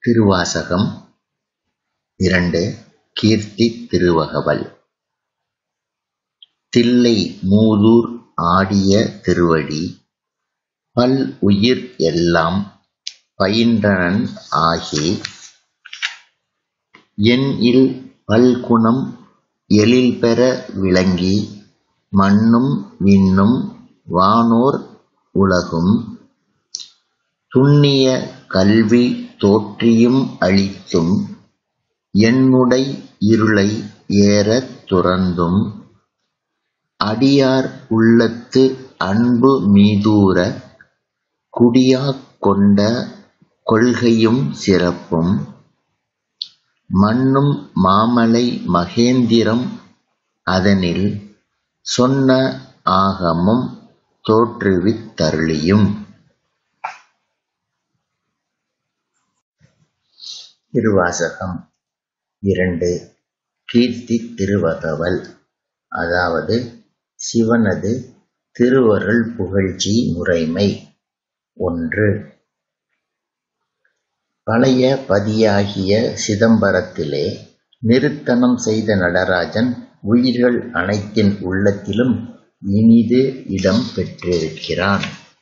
திருவாசகம் இரண்டு கீர்த்தித் திருவகவல் தில்லை மூதூர் ஆடிய திருவடி பல் உயிர் எல்லாம் பயின்றனன் ஆகி எண்இல் பல்குணம் எழில்பெற விளங்கி மண்ணும் விண்ணும் வானோர் உலகும் துன்னிய கல்வி தோற்றியும் அளித்தும் எண்ணுடை இருளை ஏறத் துறந்தும் அடியார் உள்ளத்து அன்பு மீதூர குடியாக் கொண்ட கொள்கையும் சிறப்பும் மன்னும் மாமலை மகேந்திரம் அதனில் சொன்ன ஆகமம் தோற்றுவித் தருளியும் திருவாசகம் இரண்டு கீர்த்தித் திருவகவல் அதாவது சிவனது திருவருள் புகழ்ச்சி முறைமை ஒன்று பழைய பதியாகிய சிதம்பரத்திலே நிருத்தனம் செய்த நடராஜன் உயிர்கள் அனைத்தின் உள்ளத்திலும் இனிது இடம் பெற்றிருக்கிறான்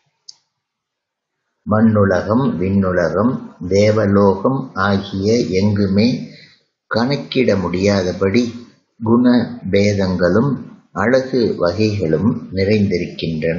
மண்ணுலகம் விண்ணுலகம் தேவலோகம் ஆகிய எங்குமே கணக்கிட முடியாதபடி குண பேதங்களும் அழகு வகைகளும் நிறைந்திருக்கின்றன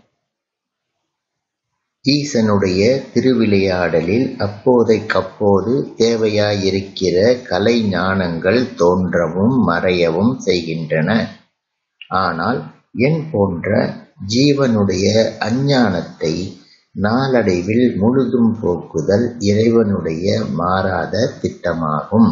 ஈசனுடைய திருவிளையாடலில் அப்போதைக்கப்போது தேவையாயிருக்கிற கலை ஞானங்கள் தோன்றவும் மறையவும் செய்கின்றன ஆனால் என் போன்ற ஜீவனுடைய அஞ்ஞானத்தை நாளடைவில் முழுதும் போக்குதல் இறைவனுடைய மாறாத திட்டமாகும்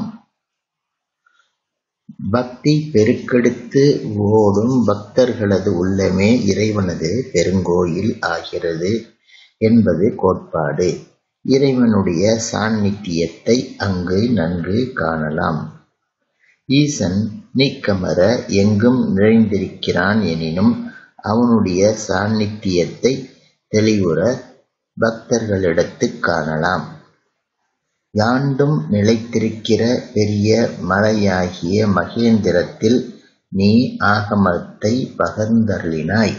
பக்தி பெருக்கெடுத்து ஓடும் பக்தர்களது உள்ளமே இறைவனது பெருங்கோயில் ஆகிறது என்பது கோட்பாடு இறைவனுடைய சாநித்தியத்தை அங்கு நன்கு காணலாம் ஈசன் நீக்கமர எங்கும் நிறைந்திருக்கிறான் எனினும் அவனுடைய சாநித்தியத்தை தெளிவுற பக்தர்களிடத்துக் காணலாம் யாண்டும் நிலைத்திருக்கிற பெரிய மலையாகிய மகேந்திரத்தில் நீ ஆகமத்தை பகர்ந்தருளினாய்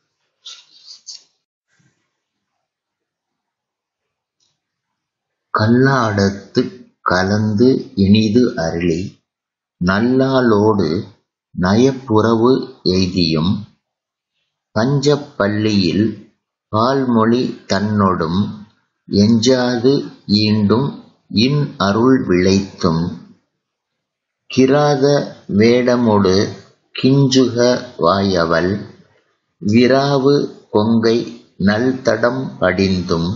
கல்லாடத்துக் கலந்து இனிது அருளி நல்லாளோடு நயப்புறவு எய்தியும் பஞ்சப் பள்ளியில் பால்மொழி தன்னொடும் எஞ்சாது ஈண்டும் இன் அருள் விளைத்தும் கிராத வேடமொடு கிஞ்சுக வாயவள் விராவு கொங்கை நல்தடம் படிந்தும்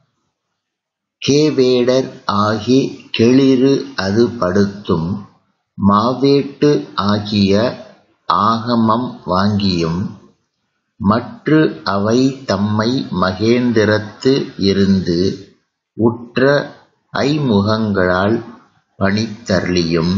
கேவேடர் ஆகி கெளிறு அது படுத்தும் மாவேட்டு ஆகிய ஆகமம் வாங்கியும் மற்று அவை தம்மை மகேந்திரத்து இருந்து உற்ற ஐமுகங்களால் பணித்தருளியும்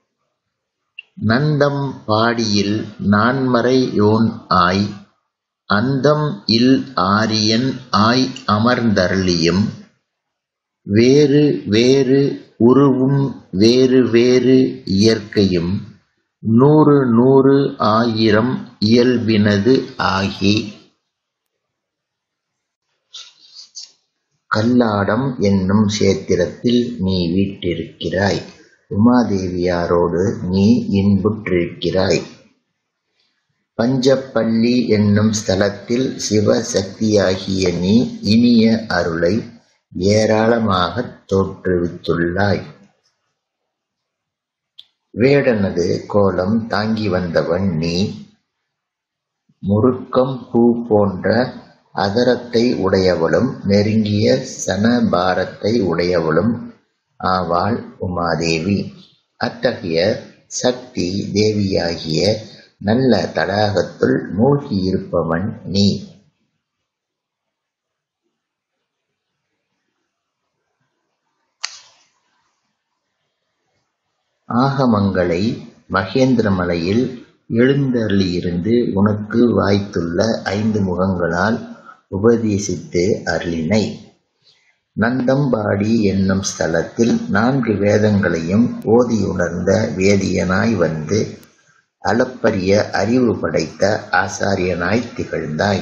நந்தம் பாடியில் நான்மறை யோன் ஆய் அந்தம் இல் ஆரியன் ஆய் அமர்ந்தருளியும் வேறு வேறு உருவும் வேறு வேறு இயற்கையும் நூறு நூறு ஆயிரம் இயல்பினது ஆகி கல்லாடம் என்னும் சேத்திரத்தில் நீ வீற்றிருக்கிறாய் உமாதேவியாரோடு நீ இன்புற்றிருக்கிறாய் பஞ்சப்பள்ளி என்னும் ஸ்தலத்தில் சிவசக்தியாகிய நீ இனிய அருளை ஏராளமாகத் தோற்றுவித்துள்ளாய் வேடனது கோலம் தாங்கி வந்தவன் நீ முருக்கம் பூ போன்ற அதரத்தை உடையவளும் நெருங்கிய சனபாரத்தை உடையவளும் ஆவாள் உமாதேவி அத்தகைய சக்தி தேவியாகிய நல்ல தடாகத்துள் மூழ்கியிருப்பவன் நீ ஆகமங்களை மகேந்திரமலையில் எழுந்தருளியிருந்து உனக்கு வாய்த்துள்ள ஐந்து முகங்களால் உபதேசித்து அருளினை நந்தம்பாடி என்னும் ஸ்தலத்தில் நான்கு வேதங்களையும் ஓதியுணர்ந்த வேதியனாய் வந்து அளப்பரிய அறிவு படைத்த ஆசாரியனாய்த் திகழ்ந்தாய்.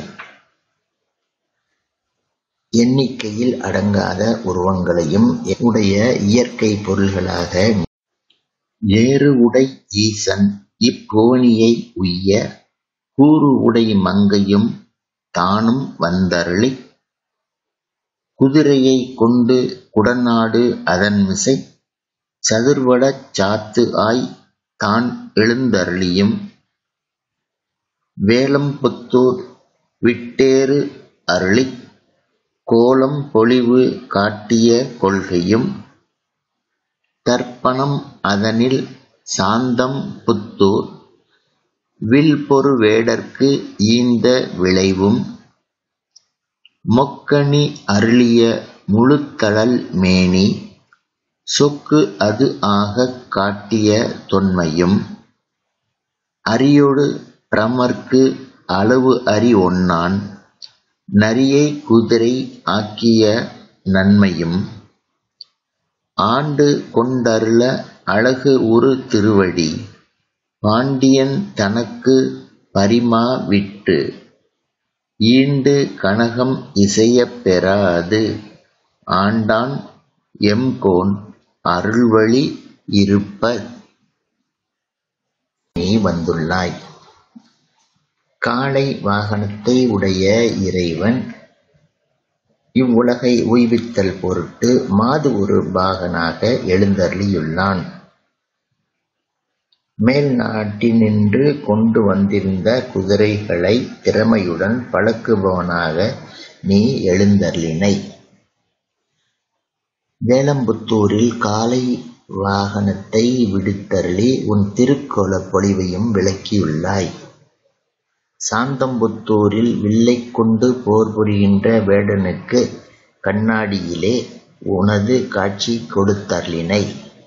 எண்ணிக்கையில் அடங்காத உருவங்களையும் உடைய இயற்கைப் பொருள்களாக ஏறு உடை ஈசன் இப்புவனியை உய்ய கூறு உடை மங்கையும் தானும் வந்தருளிக் குதிரையைக் கொண்டு குடநாடு அதன்மிசை சதுர்வடச் சாத்து ஆய் தான் எழுந்தருளியும் வேலம்புத்தூர் விட்டேறு அருளிக் கோலம் பொலிவு காட்டிய கொள்கையும் தர்ப்பணம் அதனில் சாந்தம் புத்தூர் வில்பொரு வேடர்க்கு ஈந்த விளைவும் மொக்கணி அருளிய முழுத்தழல் மேனி சொக்கு அது ஆகக் காட்டிய தொன்மையும் அரியொடு பிரமர்க்கு அளவு அறி ஒன்னான் நரியைக் குதிரை ஆக்கிய நன்மையும் ஆண்டு கொண்டருள அழகு உறு திருவடி பாண்டியன் தனக்கு பரிமா விட்டு ஈண்டு கனகம் இசையப் பெறாது ஆண்டான் எம்கோன் அருள்வழி இருப்ப நீ வந்துள்ளாய். காளை வாகனத்தை உடைய இறைவன் இவ்வுலகை உய்வித்தல் பொருட்டு மாது ஒரு பாகனாக எழுந்தருளியுள்ளான். மேல் நாட்டினின்று கொண்டு வந்திருந்த குதிரைகளைத் திறமையுடன் பழக்குபவனாக நீ எழுந்தருளினை. வேலம்புத்தூரில் காளை வாகனத்தை விடுத்தருளி உன் திருக்கோலப் பொலிவையும் விளக்கியுள்ளாய். சாந்தம்புத்தூரில் வில்லைக் கொண்டு போர் புரிகின்ற வேடனுக்குக் கண்ணாடியிலே உனது காட்சி கொடுத்தருளினை.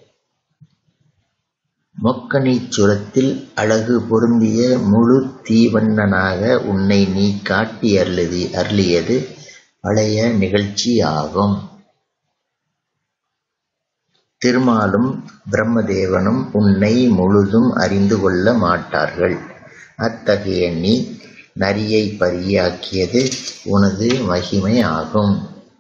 மொக்கணீச்சுரத்தில் அழகு பொருந்திய முழுத் தீவண்ணனாக உன்னை நீ காட்டி அருளியது பழைய நிகழ்ச்சியாகும். திருமாலும் பிரம்மதேவனும் உன்னை முழுதும் அறிந்து கொள்ள மாட்டார்கள். அத்தகைய நீ நரியைப் பரியாக்கியது உனது மகிமையாகும்.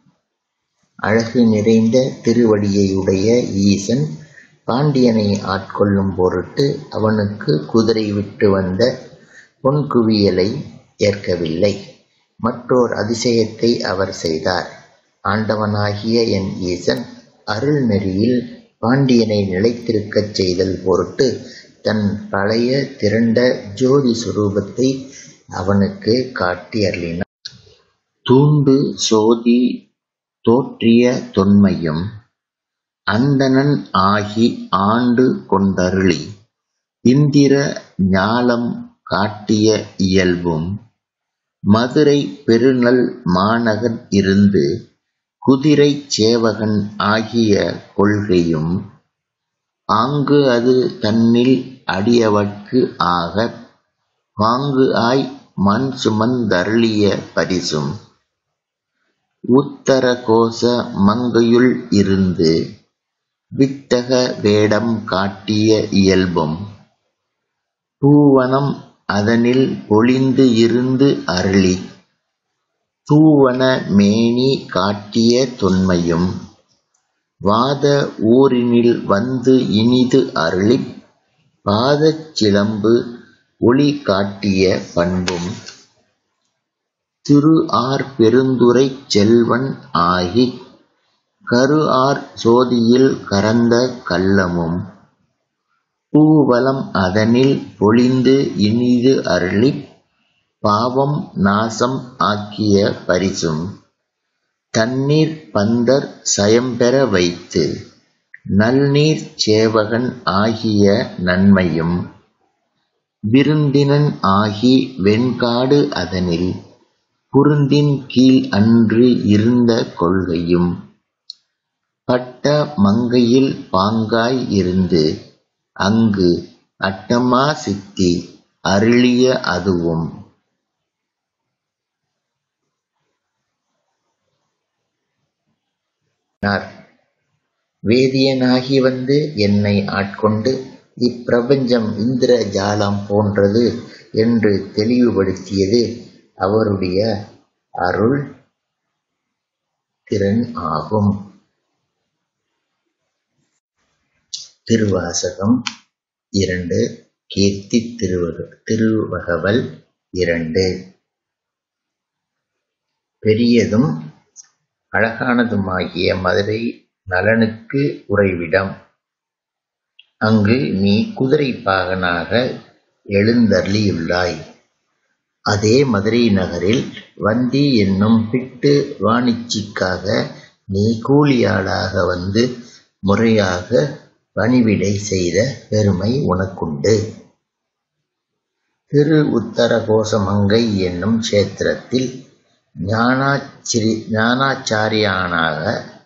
அழகு நிறைந்த திருவடியையுடைய ஈசன் பாண்டியனை ஆட்கொள்ளும் பொருட்டு அவனுக்குக் குதிரை விட்டு வந்த பொன்குவியலை ஏற்கவில்லை. மற்றோர் அதிசயத்தை அவர் செய்தார். ஆண்டவனாகிய என் ஈசன் அருள் நெறியில் பாண்டியனை நிலைத்திருக்கச் செய்தல் பொருட்டு தன் பழைய திரண்ட ஜோதி சுரூபத்தை அவனுக்குக் காட்டி அருளினார். தூண்டு சோதி தோற்றிய தொன்மையும் அந்தணன் ஆகி ஆண்டு கொண்டருளி இந்திர ஞாலம் காட்டிய இயல்பும் மதுரைப் பெருநல் மாநகர் இருந்து குதிரைச் சேவகன் ஆகிய கொள்கையும் ஆங்கு அது தன்னில் அடியவர்க்கு ஆகப் பாங்கு ஆய் மண் சுமந்தருளிய பரிசும் உத்தர கோச மங்கையுள் இருந்து வித்தக வேடம் காட்டிய இயல்பும் பூவனம் அதனில் பொலிந்து இருந்து அருளித் தூவன மேனி காட்டிய தொன்மையும் வாத ஊரினில் வந்து இனிது அருளிப் பாதச் சிலம்பு ஒளி காட்டிய பண்பும் திரு ஆர் பெருந்துறைச் செல்வன் ஆகிக் கரு ஆர் சோதியில் கரந்த கள்ளமும் பூவலம் அதனில் பொலிந்து இனிது அருளிப் பாவம் நாசம் ஆக்கிய பரிசும் தண்ணீர்ப் பந்தர் சயம்பெற வைத்து நல்நீர்ச் சேவகன் ஆகிய நன்மையும் விருந்தினன் ஆகி வெண்காடு அதனில் குருந்தின் கீழ் அன்று இருந்த கொள்கையும் பட்ட மங்கையில் பாங்காய் இருந்து அங்கு அட்டமா சித்தி அருளிய அதுவும் வேதியனாகி வந்து என்னை ஆட்கொண்டு இப்பிரபஞ்சம் இந்திர ஜாலம் போன்றது என்று தெளிவுபடுத்தியது அவருடைய அருள் திறன் ஆகும் திருவாசகம் இரண்டு கீர்த்தி திருவக திருவகவல் இரண்டு பெரியதும் அழகானதுமாகிய மதுரை நலனுக்கு உறைவிடம் அங்கு நீ குதிரை பாகனாக எழுந்தருளியுள்ளாய் அதே மதுரை நகரில் வந்தி என்னும் பிட்டு வாணிச்சிக்காக நீ கூலியாளாக வந்து முறையாக பணிவிடை செய்த பெருமை உனக்குண்டு திரு உத்தர கோசமங்கை என்னும் கஷேத்திரத்தில் ஞானாச்சிரி ஞானாச்சாரியானாக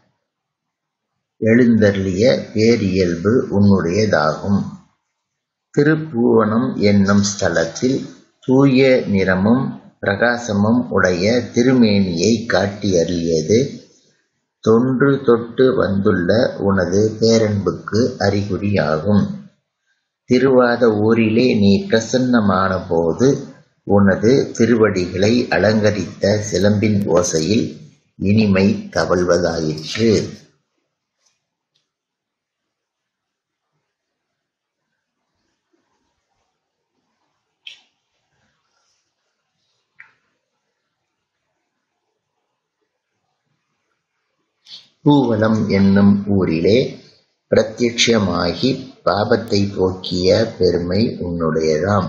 எழுந்தருளிய பேரியல்பு உன்னுடையதாகும் திருப்பூவனம் என்னும் ஸ்தலத்தில் தூய நிறமும் பிரகாசமும் உடைய திருமேனியை காட்டியருளியது தொன்று தொட்டு வந்துள்ள உனது பேரன்புக்கு அறிகுறியாகும் திருவாத ஊரிலே நீ பிரசன்னமான போது உனது திருவடிகளை அலங்கரித்த சிலம்பின் ஓசையில் இனிமை தவழ்வதாயிற்று பூவலம் என்னும் ஊரிலே பிரத்யட்சமாகி பாபத்தை போக்கிய பெருமை உன்னுடையதாம்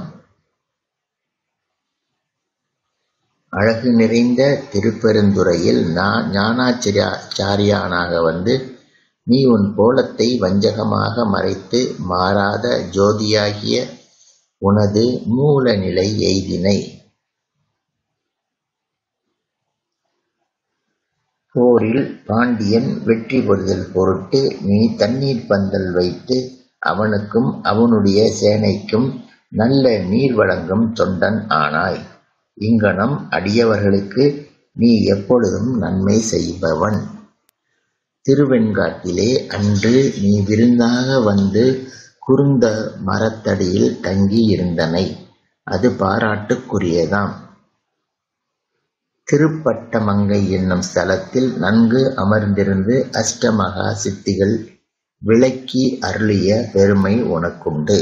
அழகு நிறைந்த திருப்பெருந்துறையில் நான் ஞானாச்சாரியானாக வந்து நீ உன் கோலத்தை வஞ்சகமாக மறைத்து மாறாத ஜோதியாகிய உனது மூல நிலை எய்தினை போரில் பாண்டியன் வெற்றி பெறுதல் பொருட்டு நீ தண்ணீர் பந்தல் வைத்து அவனுக்கும் அவனுடைய சேனைக்கும் நல்ல நீர் வழங்கும் தொண்டன் ஆனாய் இங்கனம் அடியவர்களுக்கு நீ எப்பொழுதும் நன்மை செய்பவன் திருவெண்காட்டிலே அன்று நீ விருந்தாக வந்து குருந்த மரத்தடியில் தங்கி இருந்தனை அது பாராட்டுக்குரியதாம் திருப்பட்டமங்கை என்னும் ஸ்தலத்தில் நன்கு அமர்ந்திருந்து அஷ்டமகா சித்திகள் விளக்கி அருளிய பெருமை உனக்குண்டு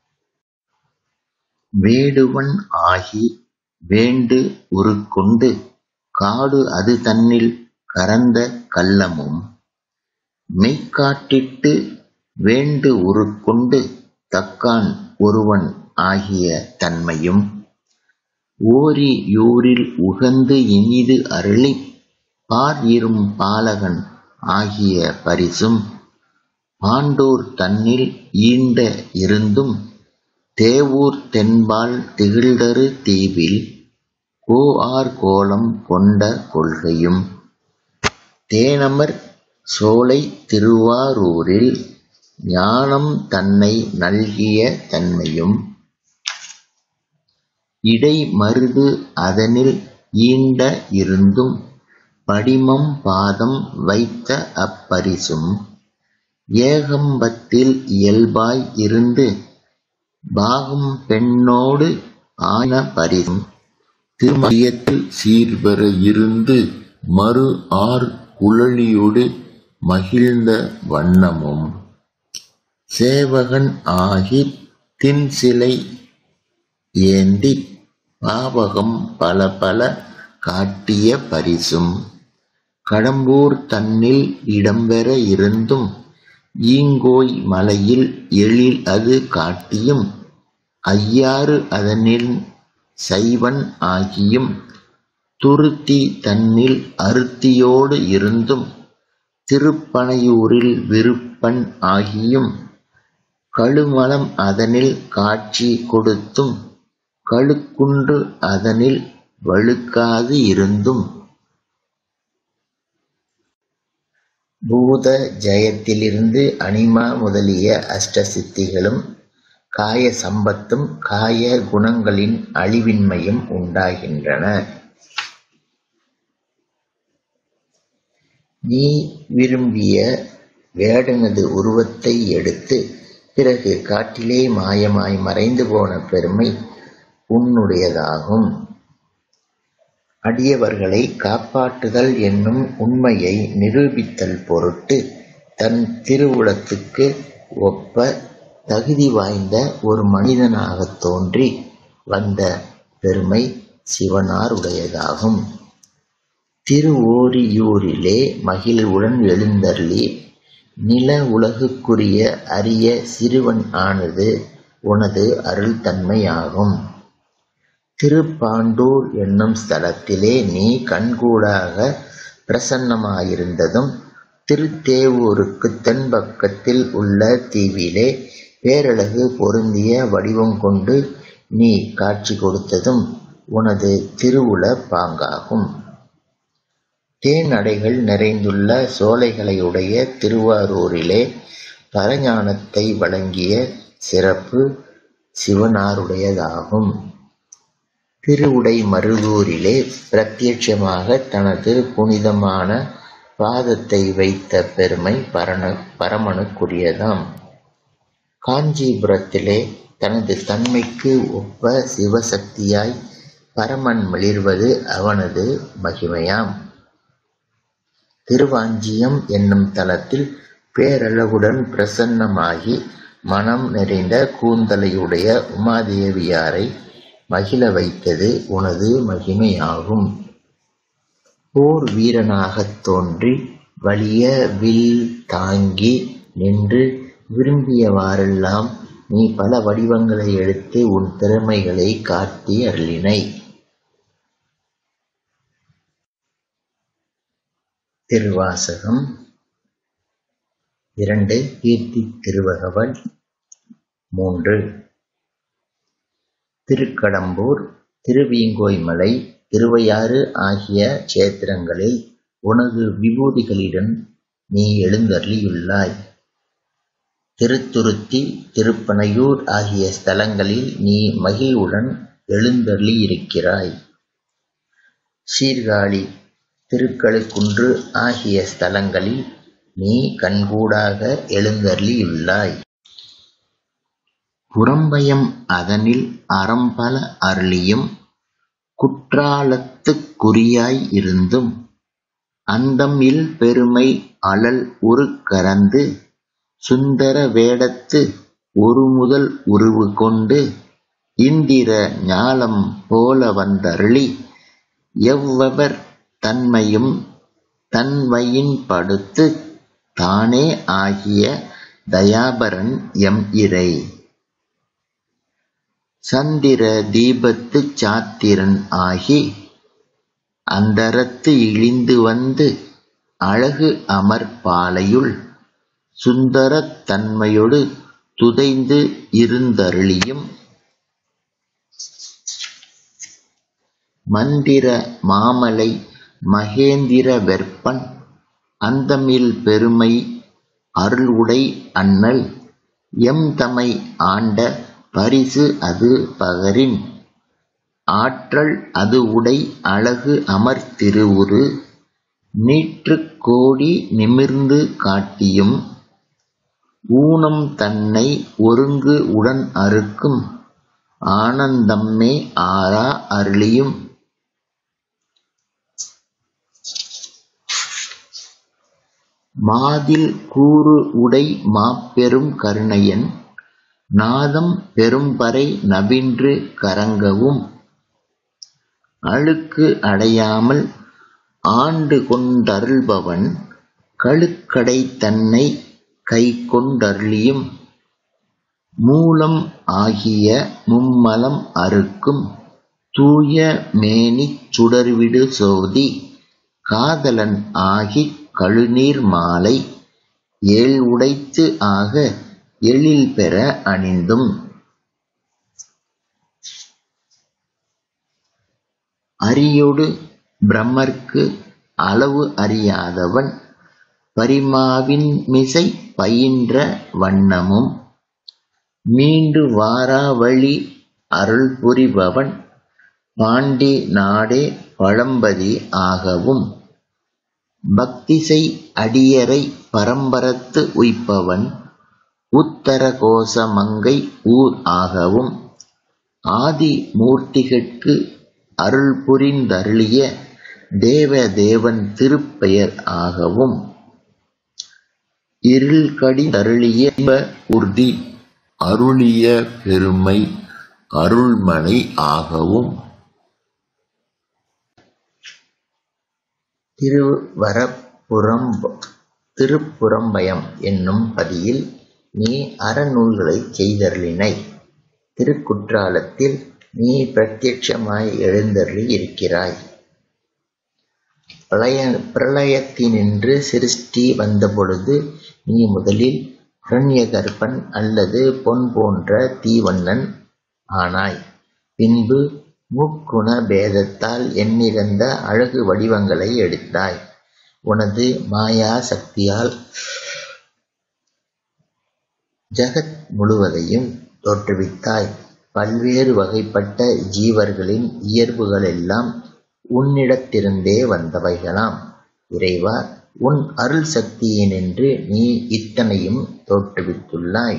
வேடுவன் ஆகி வேண்டு உருக்கொண்டு காடு அது தன்னில் கரந்த கள்ளமும் மெய்க்காட்டிட்டு வேண்டு உருக்கொண்டு தக்கான் ஒருவன் ஆகிய தன்மையும் ஓரி யூரில் உகந்து இனிது அருளி பார் இரும் பாலகன் ஆகிய பரிசும் பாண்டோர் தன்னில் ஈண்ட இருந்தும் தேவூர் தென்பால் திகழ்தரு தீவில் கோ ஆர் கோலம் கொண்ட கொள்கையும் தேனமர் சோலை திருவாரூரில் ஞானம் தன்னை நல்கிய தன்மையும் இடை மருது அதனில் ஈண்ட இருந்தும் படிமம் பாதம் வைத்த அப்பரிசும் ஏகம்பத்தில் இயல்பாய் இருந்து பாகம் பெண்ணோடு ஆன பரிசும் திருமயத்தில் சீர்பெற இருந்து மறு ஆர் குழலியோடு மகிழ்ந்த வண்ணமும் சேவகன் ஆகி தின்சிலை ஏந்தி பாவகம் பல பல காட்டிய பரிசும் கடம்பூர் தன்னில் இடம்பெற இருந்தும் ஈங்கோய் மலையில் எழில் அது காட்டியும் ஐயாறு அதனில் சைவன் ஆகியும் துருத்தி தன்னில் அருத்தியோடு இருந்தும் திருப்பனையூரில் விருப்பன் ஆகியும் கழுமலம் அதனில் காட்சி கொடுத்தும் கழுக்குன்று அதனில் வழுக்காது இருந்தும் பூத ஜெயத்திலிருந்து அனிமா முதலிய அஷ்ட சித்திகளும் காய சம்பத்தும் காய குணங்களின் அழிவின்மையும் உண்டாகின்றன நீ விரும்பிய வேடனது உருவத்தை எடுத்து பிறகு காட்டிலே மாயமாய் மறைந்து போன பெருமை உன்னுடையதாகும் அடியவர்களை காப்பாற்றுதல் என்னும் உண்மையை நிரூபித்தல் பொருட்டு தன் திருவுளத்துக்கு ஒப்ப தகுதி வாய்ந்த ஒரு மனிதனாகத் தோன்றி வந்த பெருமை சிவனாருடையதாகும் திருவோரியூரிலே மகிழ்வுடன் எழுந்தருளி நில உலகுக்குரிய அரிய சிறுவன் ஆனது உனது அருள் தன்மையாகும் திருப்பாண்டூர் என்னும் ஸ்தலத்திலே நீ கண்கூடாக பிரசன்னமாயிருந்ததும் திருத்தேவூருக்கு தென்பக்கத்தில் உள்ள தீவிலே பேரழகு பொருந்திய வடிவம் கொண்டு நீ காட்சி கொடுத்ததும் உனது திருவுள பாங்காகும் தேனடைகள் நிறைந்துள்ள சோலைகளையுடைய திருவாரூரிலே பரஞானத்தை வழங்கிய சிறப்பு சிவனாருடையதாகும் திருவுடை மருதூரிலே பிரத்யட்சமாக தனது புனிதமான பாதத்தை வைத்த பெருமை பரண பரமனுக்குரியதாம் காஞ்சிபுரத்திலே தனது தன்மைக்கு ஒப்ப சிவசக்தியாய் பரமன் மிளிர்வது அவனது மகிமையாம் திருவாஞ்சியம் என்னும் தலத்தில் பேரழகுடன் பிரசன்னமாகி மனம் நிறைந்த கூந்தலையுடைய உமாதேவியாரை மகிழ வைத்தது உனது மகிமையாகும் போர் வீரனாகத் தோன்றி வலிய வில் தாங்கி நின்று விரும்பியவாறெல்லாம் நீ பல வடிவங்களை எடுத்து உன் திறமைகளை காட்டி அருளினை திருவாசகம் இரண்டு கீர்த்தி திருவகவல் மூன்று திருக்கடம்பூர் திருவீங்கோய்மலை திருவையாறு ஆகிய க்ஷேத்திரங்களில் உனது விபூதிகளுடன் நீ எழுந்தருளியுள்ளாய் திருத்துருத்தி திருப்பனையூர் ஆகிய ஸ்தலங்களில் நீ மகிழ்வுடன் எழுந்தருளியிருக்கிறாய் சீர்காழி திருக்கழுக்குன்று ஆகிய ஸ்தலங்களில் நீ கண்கூடாக எழுந்தருளியுள்ளாய் புறம்பயம் அதனில் அறம்பல அருளியும் குற்றாலத்துக் குறியாய் இருந்தும் அந்தம் இல் பெருமை அழல் உரு கரந்து சுந்தர வேடத்து ஒரு முதல் உருவு கொண்டு இந்திர ஞாலம் போல வந்தருளி எவ்வவர் தன்மையும் தன்மையின் படுத்து தானே ஆகிய தயாபரன் எம் இறை சந்திர தீபத்துச் சாத்திரன் ஆகி அந்தரத்து இழிந்து வந்து அழகு அமர் பாலையுள் சுந்தரத் தன்மையொடு துதைந்து இருந்தருளியும் மந்திர மாமலை மகேந்திர வெற்பன் அந்தமில் பெருமை அருள் உடை அண்ணல் எம் தமை ஆண்ட பரிசு அது பகரின் ஆற்றல் அது உடை அழகு அமர் திருவுரு நீற்றுக் கோடி நிமிர்ந்து காட்டியும் ஊனம் தன்னை ஒருங்கு உடன் அறுக்கும் ஆனந்தம்மே ஆரா அருளியும் மாதில் கூறு உடை மாப்பெரும் கருணையன் நாதம் பெரும்பறை நவின்று கரங்கவும் அழுக்கு அடையாமல் ஆண்டு கொண்டருள்பவன் கழுக்கடை தன்னை கைக்கொண்டருளியும் மூலம் ஆகிய மும்மலம் அறுக்கும் தூய மேனிச் சுடர்விடு சோதி காதலன் ஆகிக் கழுநீர் மாலை ஏழ் உடைத்து ஆக எழில் பெற அணிந்தும் அரியொடு பிரமர்க்கு அளவு அறியாதவன் பரிமாவின்மிசை பயின்ற வண்ணமும் மீண்டு வாரா வழி அருள் புரிபவன் பாண்டி நாடே பழம்பதி ஆகவும் பக்திசை அடியரை பரம்பரத்து உய்ப்பவன் உத்தர கோச மங்கை ஊர் ஆகவும் ஆதி மூர்த்திகட்கு அருள் புரிந்தருளிய தேவ தேவன் திருப்பெயர் ஆகவும் இருள் கடிதருளிய உறுதி அருளிய பெருமை அருள்மனை ஆகவும் திருவரப்புறம் திருப்புறம்பயம் என்னும் பதியில் நீ அறநூல்களைச் செய்தருளினை திருக்குற்றாலத்தில் நீ பிரத்யட்சமாய் எழுந்தருளி இருக்கிறாய் பிரளய பிரளயத்தினின்று சிருஷ்டி வந்தபொழுது நீ முதலில் ஹிரண்யகர்ப்பன் அல்லது பொன் போன்ற தீவண்ணன் ஆனாய் பின்பு முக்குண பேதத்தால் எண்ணிறந்த அழகு வடிவங்களை எடுத்தாய் உனது மாயா சக்தியால் ஜகத் முழுவதையும் தோற்றுவித்தாய் பல்வேறு வகைப்பட்ட ஜீவர்களின் இயல்புகளெல்லாம் உன்னிடத்திருந்தே வந்தவைகளாம் இறைவா உன் அருள் சக்தியினின்று நீ இத்தனையும் தோற்றுவித்துள்ளாய்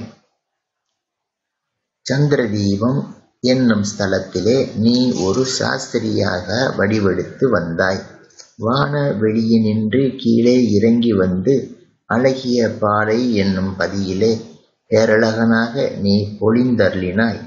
சந்திரதீபம் என்னும் ஸ்தலத்திலே நீ ஒரு சாஸ்திரியாக வடிவெடுத்து வந்தாய் வான வெளியினின்று கீழே இறங்கி வந்து அழகிய பாலை என்னும் பதியிலே பேரழகனாக நீ பொழிந்தருளினாய்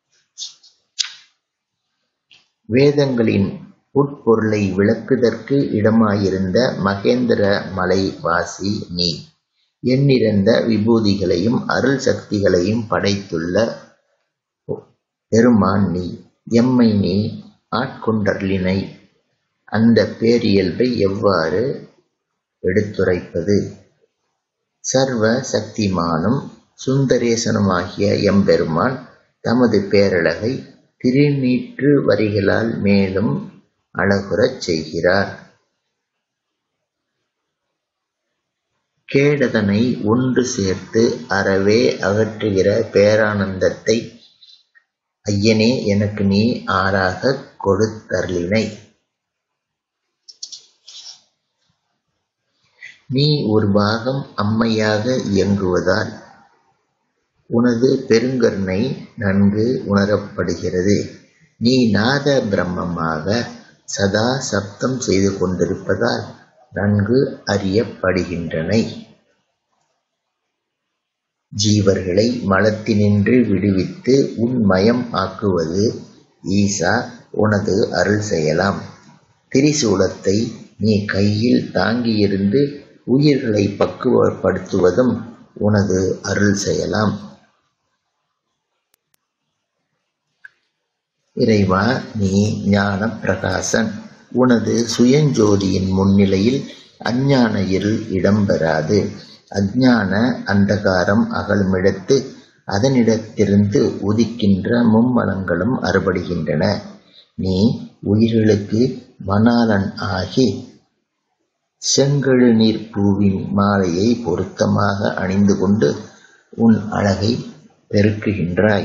வேதங்களின் உட்பொருளை விளக்குதற்கு இடமாயிருந்த மகேந்திர மலை வாசி நீ எண்ணிறந்த விபூதிகளையும் அருள் சக்திகளையும் படைத்துள்ள பெருமான் நீ எம்மை நீ ஆட்கொண்டருளினை அந்த பேரியல்பை எவ்வாறு எடுத்துரைப்பது சர்வ சக்திமானும் சுந்தரேசனுமாகிய எம்பெருமான் தமது பேரழகை திருநீற்று வரிகளால் மேலும் அழகுறச் செய்கிறார் கேடதனை ஒன்று சேர்த்து அறவே அகற்றுகிற பேரானந்தத்தை ஐயனே எனக்கு நீ ஆறாகக் கொடுத்தருளினை நீ ஒரு பாகம் அம்மையாக இயங்குவதால் உனது பெருங்கருணை நன்கு உணரப்படுகிறது நீ நாத பிரம்மமாக சதா சப்தம் செய்து கொண்டிருப்பதால் நன்கு அறியப்படுகின்றனை ஜீவர்களை மலத்தினின்று விடுவித்து உன்மயம் ஆக்குவது ஈசா உனது அருள் செய்யலாம் திரிசூலத்தை நீ கையில் தாங்கியிருந்து உயிர்களை பக்குவப்படுத்துவதும் உனது அருள் செய்யலாம் இறைவா நீ ஞான பிரகாசன் உனது சுயஞ்சோதியின் முன்னிலையில் அஞ்ஞான இருள் இடம்பெறாது அஞ்ஞான அந்தகாரம் அகலுமிடத்து அதனிடத்திலிருந்து உதிக்கின்ற மும்மலங்களும் அறுபடுகின்றன நீ உயிர்களுக்கு மணாளன் ஆகி செங்கழு நீர் பூவின் மாலையை பொருத்தமாக அணிந்து கொண்டு உன் அழகை பெருக்குகின்றாய்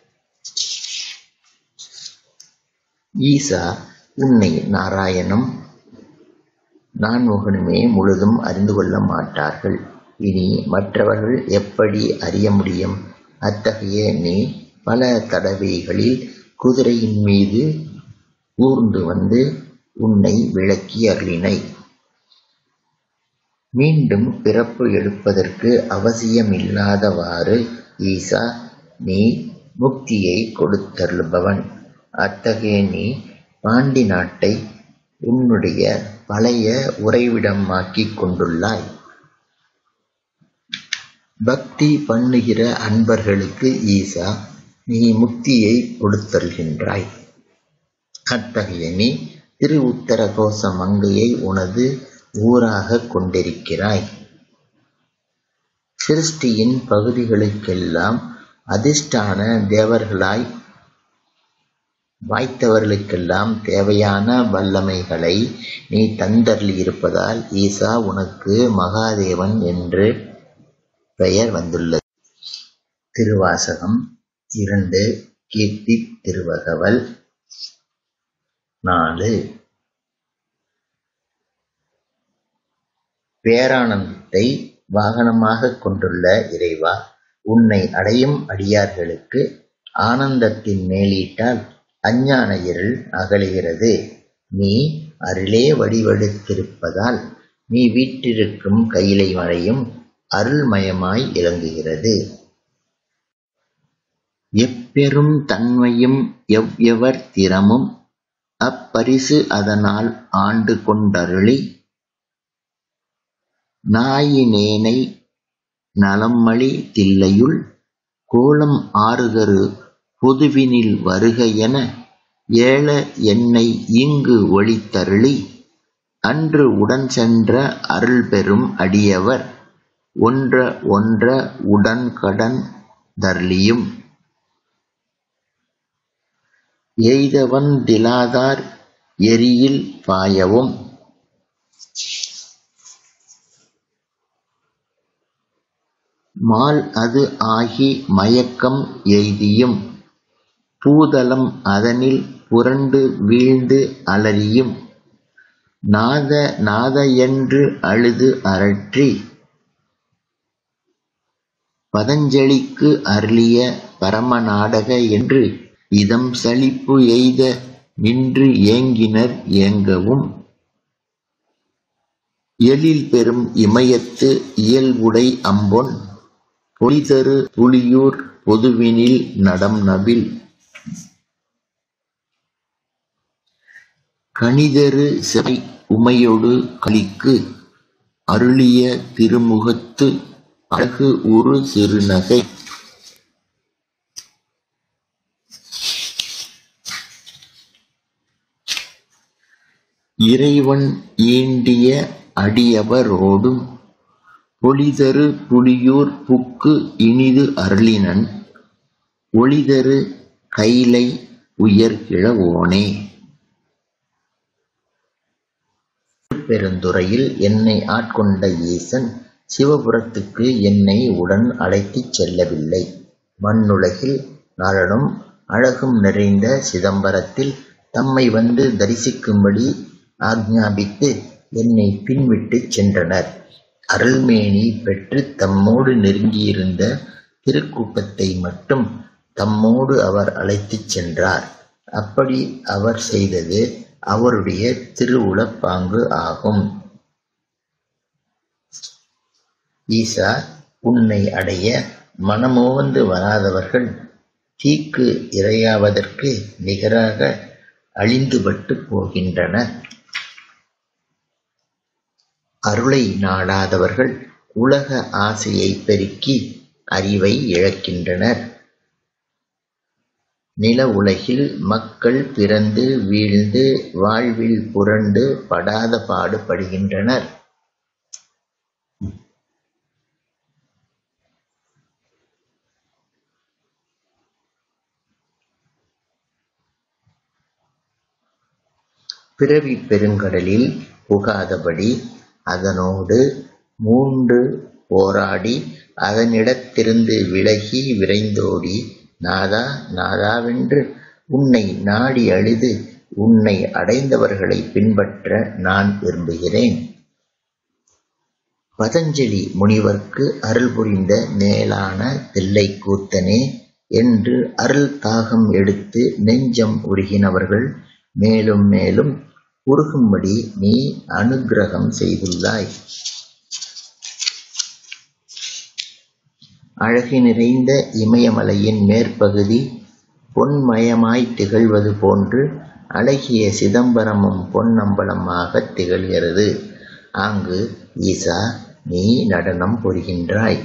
ஈசா உன்னை நாராயணம் நான்முகனுமே முழுதும் அறிந்து கொள்ள மாட்டார்கள் இனி மற்றவர்கள் எப்படி அறிய முடியும் அத்தகைய நீ பல தடவைகளில் குதிரையின் மீது ஊர்ந்து வந்து உன்னை விளக்கி அருளினை மீண்டும் பிறப்பு எடுப்பதற்கு அவசியமில்லாதவாறு ஈசா நீ முக்தியை கொடுத்தருள்பவன் அத்தகைய நீ பாண்டி நாட்டை உன்னுடைய பழைய உறைவிடமாக்கிக் கொண்டுள்ளாய் பக்தி பண்ணுகிற அன்பர்களுக்கு ஈசா நீ முக்தியை கொடுத்தருகின்றாய் அத்தகைய நீ திரு உத்தர கோச மங்கையை உனது ஊராக கொண்டிருக்கிறாய் சிருஷ்டியின் பகுதிகளுக்கெல்லாம் அதிர்ஷ்டான தேவர்களாய் வாய்த்தவர்களுக்கெல்லாம் தேவையான வல்லமைகளை நீ தந்தருளி இருப்பதால் ஈசா உனக்கு மகாதேவன் என்று பெயர் வந்துள்ளது திருவாசகம் இரண்டு கீர்த்தி திருவகவல் நாலு பேரானந்தத்தை வாகனமாகக் கொண்டுள்ள இறைவா உன்னை அடையும் அடியார்களுக்கு ஆனந்தத்தின் மேலீட்டால் அஞ்ஞான இருள் அகலுகிறது நீ அருளே வடிவெடுத்திருப்பதால் நீ வீற்றிருக்கும் கையிலை மலையும் அருள்மயமாய் இறங்குகிறது எப்பெரும் தன்மையும் எவ்வெவர் திறமும் அப்பரிசு அதனால் ஆண்டு கொண்டருளி நாயினேனை நலம்மளி தில்லையுள் கோலம் ஆறுகரு பொதுவினில் வருக என ஏல என்னை இங்கு ஒளித்தருளி அன்று உடன் சென்ற அருள்பெரும் அடியவர் ஒன்ற ஒன்ற உடன்கடன் தர்லியும் எய்தவன் திலாதார் எரியில் பாயவும் மால் அது ஆகி மயக்கம் எய்தியும் பூதலம் அதனில் புரண்டு வீழ்ந்து அலறியும் நாத நாத என்று அழுது அரற்றி பதஞ்சலிக்கு அருளிய பரமநாடக என்று இதம் சலிப்பு எய்த நின்று ஏங்கினர் ஏங்கவும் எழில் பெரும் இமயத்து இயல்புடை அம்பொன் பொலிதரு புலியூர் பொதுவினில் நடம் நபில் கணிதரு சிறை உமையொடு களிக்கு அருளிய திருமுகத்து அழகு உரு சிறுநகை இறைவன் ஈண்டிய அடியவரோடும் பொலிதரு புலியூர் புக்கு இனிது அருளினன் ஒளிதரு கைலை உயர்கிழவோனே பெருந்துறையில் என்னை ஆட்கொண்ட ஈசன் சிவபுரத்துக்கு என்னை உடன் அழைத்துச் செல்லவில்லை மண்ணுலகில் நலனும் அழகும் நிறைந்த சிதம்பரத்தில் தம்மை வந்து தரிசிக்கும்படி ஆக்ஞாபித்து என்னை பின்விட்டுச் சென்றனர் அருள்மேனி பெற்று தம்மோடு நெருங்கியிருந்த திருக்கூட்டத்தை மட்டும் தம்மோடு அவர் அழைத்துச் சென்றார் அப்படி அவர் செய்தது அவருடைய திருவுளப் பாங்கு ஆகும் ஈசா உன்னை அடைய மனமோவந்து வராதவர்கள் தீக்கு இரையாவதற்கு நிகராக அழிந்துபட்டு போகின்றனர் அருளை நாடாதவர்கள் உலக ஆசையை பெருக்கி அறிவை இழக்கின்றனர் நில உலகில் மக்கள் பிறந்து வீழ்ந்து வாழ்வில் புரண்டு படாத பாடு படுகின்றனர் பிறவிப் பெருங்கடலில் புகாதபடி அதனோடு மூண்டு போராடி அதனிடத்திருந்து விலகி விரைந்தோடி நாதா நாதாவென்று உன்னை நாடி அழுது உன்னை அடைந்தவர்களை பின்பற்ற நான் விரும்புகிறேன் பதஞ்சலி முனிவர்க்கு அருள் புரிந்த மேலான தில்லைக்கூத்தனே என்று அருள் தாகம் எடுத்து நெஞ்சம் உருகினவர்கள் மேலும் மேலும் உருகும்படி நீ அனுக்கிரகம் செய்துள்ளாய் அழகு நிறைந்த இமயமலையின் மேற்பகுதி பொன்மயமாய் திகழ்வது போன்று அழகிய சிதம்பரமும் பொன்னம்பலமாகத் திகழ்கிறது ஆங்கு ஈசா நீ நடனம் புரிகின்றாய்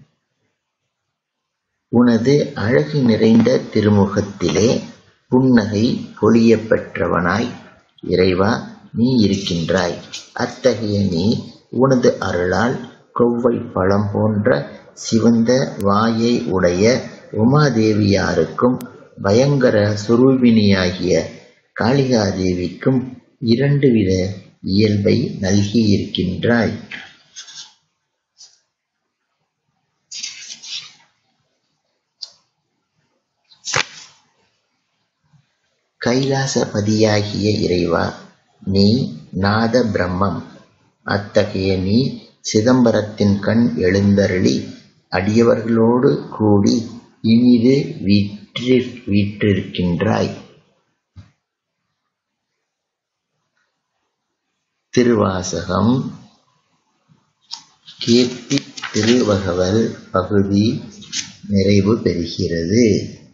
உனது அழகு நிறைந்த திருமுகத்திலே புன்னகை பொழியப் பெற்றவனாய் இறைவா நீ இருக்கின்றாய் அத்தகைய நீ உனது அருளால் கொவ்வை பழம் போன்ற சிவந்த வாயை உடைய உமாதேவியாருக்கும் பயங்கர சுரூபிணியாகிய காளிகாதேவிக்கும் இரண்டு வித இயல்பை நல்கியிருக்கின்றாய் கைலாசபதியாகிய இறைவா நீ நாத பிரம்மம் அத்தகைய நீ சிதம்பரத்தின் கண் எழுந்தருளி அடியவர்களோடு கூடி இனிது வீற்றிற் வீற்றிருக்கின்றாய் திருவாசகம் கீர்த்தி திருவகவல் பகுதி நிறைவு பெறுகிறது